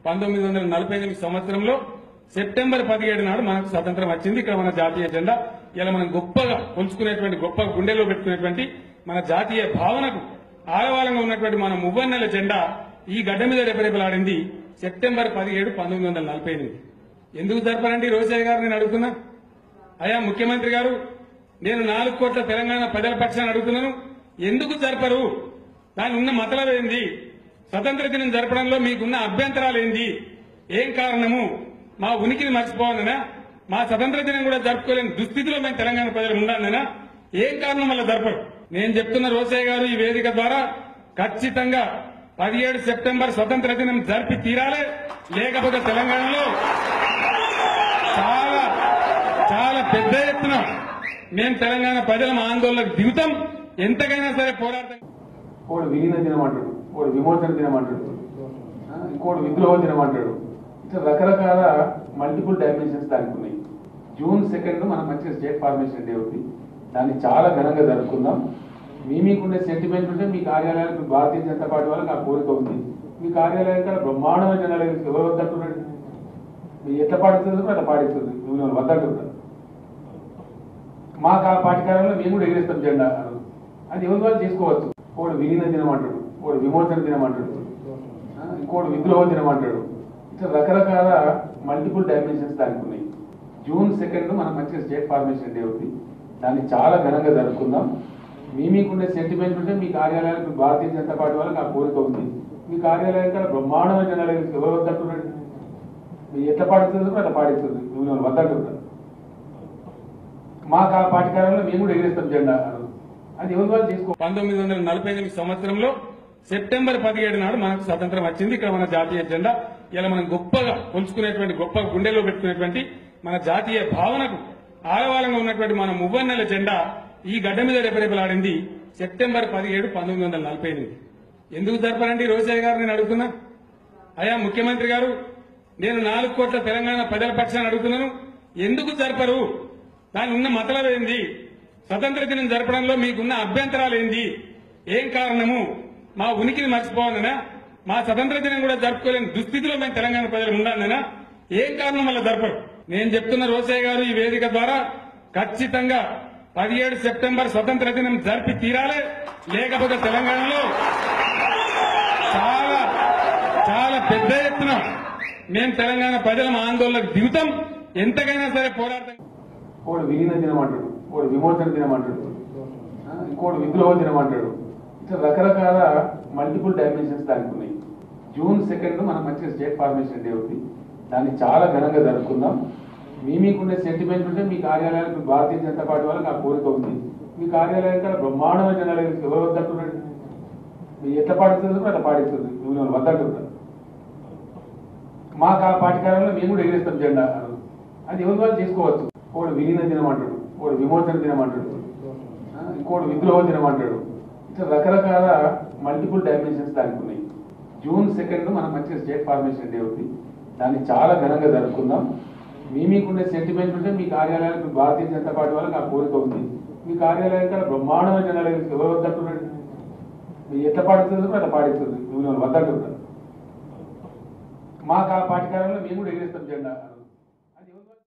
పంతొమ్మిది వందల నలభై ఎనిమిది సంవత్సరంలో సెప్టెంబర్ పదిహేడు నాడు మనకు స్వతంత్రం వచ్చింది ఇక్కడ మన జాతీయ జెండా ఇలా మనం గొప్పగా కొలుచుకునేటువంటి గొప్ప గుండెలో పెట్టుకునేటువంటి మన జాతీయ భావనకు ఆలవాలంగా ఉన్నటువంటి మన మువ్వన్నెల జెండా ఈ గడ్డ మీద రెపరెపలాడింది సెప్టెంబర్ పదిహేడు పంతొమ్మిది వందల నలభై ఎనిమిది ఎందుకు జరపరండి రోజయ్య గారు నేను అడుగుతున్నా అయ్యా ముఖ్యమంత్రి గారు నేను నాలుగు కోట్ల తెలంగాణ ప్రజల పక్షాన్ని అడుగుతున్నాను ఎందుకు జరపరు దాని ఉన్న మతలబ్ ఏంది స్వతంత్ర దినం జరపడంలో మీకున్న అభ్యంతరాలు ఏంది ఏం కారణము మా ఉనికిని మర్చిపోవాలనా మా స్వతంత్ర దినం కూడా జరుపుకోలేని దుస్థితిలో మేము తెలంగాణ ప్రజలు ఉండాలనా ఏం కారణం వల్ల జరపరు నేను చెప్తున్న రోసయ్య గారు ఈ వేదిక ద్వారా ఖచ్చితంగా పదిహేడు సెప్టెంబర్ స్వతంత్ర దినం జరిపి తీరాలి లేకపోతే తెలంగాణలో చాలా చాలా పెద్ద ఎత్తున మేము తెలంగాణ ప్రజల ఆందోళనకు దిగుతాం ఎంతకైనా సరే పోరాడతాం ఒకడు విలీన దినం అంటాడు ఒకడు విమోచన దినం అంటాడు ఆ, ఇంకోటి విద్రోహ దినం అంటాడు ఇట్లా రకరకాల మల్టిపుల్ డైమెన్షన్స్ దానికి ఉన్నాయి జూన్ సెకండ్ మనం మంచిగా స్టేట్ ఫార్మేషన్ డే ఉంది దాన్ని చాలా ఘనంగా జరుపుకుందాం మీ మీకుండే సెంటిమెంట్ ఉంటే మీ కార్యాలయానికి భారతీయ జనతా పార్టీ వాళ్ళకి ఆ కోరిక ఉంది మీ కార్యాలయం కూడా బ్రహ్మాండమైన జనాలు ఎవరు వద్దంటున్నాడు మీరు ఎట్లా పాటిస్తుంది అట్లా పాటిస్తుంది మిమ్మల్ని వద్దంటున్నారు మాకు ఆ పార్టీ కార్యాలయంలో మేము కూడా ఎగిరేస్తాం జెండా అది ఎవరి వాళ్ళు చేసుకోవచ్చు ఒకడు విలీన దినం అంటాడు ఒకడు విమోచన దినం అంటాడు ఆ, ఇంకోటి విద్రోహ దినం అంటాడు ఇట్లా రకరకాల మల్టిపుల్ డైమెన్షన్స్ దానికి ఉన్నాయి జూన్ సెకండ్ మనం మంచిగా స్టేట్ ఫార్మేషన్ డే ఉంది దాన్ని చాలా ఘనంగా జరుపుకుందాం మీ మీకుండే సెంటిమెంట్ ఉంటే మీ కార్యాలయానికి భారతీయ జనతా పార్టీ వాళ్ళకి ఆ కోరిక ఉంది మీ కార్యాలయం కూడా బ్రహ్మాండమైన జనాలు ఎవరు వద్దంటున్నాడు మీరు ఎట్లా పాటిస్తుంది అట్లా పాటిస్తుంది మిమ్మల్ని వద్దంటున్నారు మాకు ఆ పార్టీ కార్యాలయంలో మేము కూడా ఎగిరేస్తాం జెండా అది ఎవరి వాళ్ళు చేసుకో పంతొమ్మిది వందల నలభై ఎనిమిది సంవత్సరంలో సెప్టెంబర్ పదిహేడు నాడు మనకు స్వతంత్రం వచ్చింది ఇక్కడ మన జాతీయ జెండా ఇలా మనం గొప్పగా కొలుచుకునేటువంటి గొప్ప గుండెలో పెట్టుకునేటువంటి మన జాతీయ భావనకు ఆలవాలంగా ఉన్నటువంటి మన మువ్వన్నెల జెండా ఈ గడ్డ మీద రెపరెపలాడింది సెప్టెంబర్ పదిహేడు పంతొమ్మిది వందల నలభై ఎనిమిది ఎందుకు జరపరండి రోజయ్య గారు నేను అడుగుతున్నా అయ్యా ముఖ్యమంత్రి గారు నేను నాలుగు కోట్ల తెలంగాణ ప్రజల పక్షాన్ని అడుగుతున్నాను ఎందుకు జరపరు దాని ఉన్న మతలబ్ ఏంది స్వతంత్ర దినం జరపడంలో మీకున్న అభ్యంతరాలు ఏంది ఏం కారణము మా ఉనికిని మర్చిపోవాలనా మా స్వతంత్ర దినం కూడా జరుపుకోలేని దుస్థితిలో మేము తెలంగాణ ప్రజలు ఉండాలనా ఏం కారణం వల్ల జరపరు నేను చెప్తున్న రోసయ్య గారు ఈ వేదిక ద్వారా ఖచ్చితంగా పదిహేడు సెప్టెంబర్ స్వతంత్ర దినం జరిపి తీరాలి లేకపోతే తెలంగాణలో చాలా చాలా పెద్ద ఎత్తున మేము తెలంగాణ ప్రజల ఆందోళనకు దిగుతాం ఎంతకైనా సరే పోరాడతాం ఒకడు విలీన దినం అంటాడు ఒకడు విమోచన దినం అంటాడు ఆ, ఇంకోటి విద్రోహ దినం అంటాడు ఇట్లా రకరకాల మల్టిపుల్ డైమెన్షన్స్ దానికి ఉన్నాయి జూన్ సెకండ్ మనం మంచిగా స్టేట్ ఫార్మేషన్ డే ఉంది దాన్ని చాలా ఘనంగా జరుపుకుందాం మీ మీకుండే సెంటిమెంట్ ఉంటే మీ కార్యాలయానికి భారతీయ జనతా పార్టీ వాళ్ళకి ఆ కోరిక ఉంది మీ కార్యాలయం కూడా బ్రహ్మాండమైన జనాలు ఎవరు వద్దంటున్నాడు మీరు ఎట్లా పాటిస్తుంది అట్లా పాటిస్తుంది మిమ్మల్ని వద్దంటున్నారు మాకు ఆ పార్టీ కార్యాలయంలో మేము కూడా ఎగిరేస్తాం జెండా అది ఎవరి వాళ్ళు చేసుకోవచ్చు ఒకడు విలీన దినం అంటాడు ఒకడు విమోచన దినం అంటాడు ఆ, ఇంకోటి విద్రోహ దినం అంటాడు ఇట్లా రకరకాల మల్టిపుల్ డైమెన్షన్స్ దానికి ఉన్నాయి జూన్ సెకండ్ మనం మంచిగా స్టేట్ ఫార్మేషన్ డే ఉంది దాన్ని చాలా ఘనంగా జరుపుకుందాం మీ మీకుండే సెంటిమెంట్ ఉంటే మీ కార్యాలయానికి భారతీయ జనతా పార్టీ వాళ్ళకి ఆ కోరిక ఉంది మీ కార్యాలయం కూడా బ్రహ్మాండమైన జనాలు ఎవరు వద్దంటున్నాడు మీరు ఎట్లా పాటిస్తుంది అట్లా పాటిస్తుంది మిమ్మల్ని వద్దంటున్నారు మాకు ఆ పార్టీ కార్యాలయంలో మేము కూడా ఎగిరేస్తాం జెండా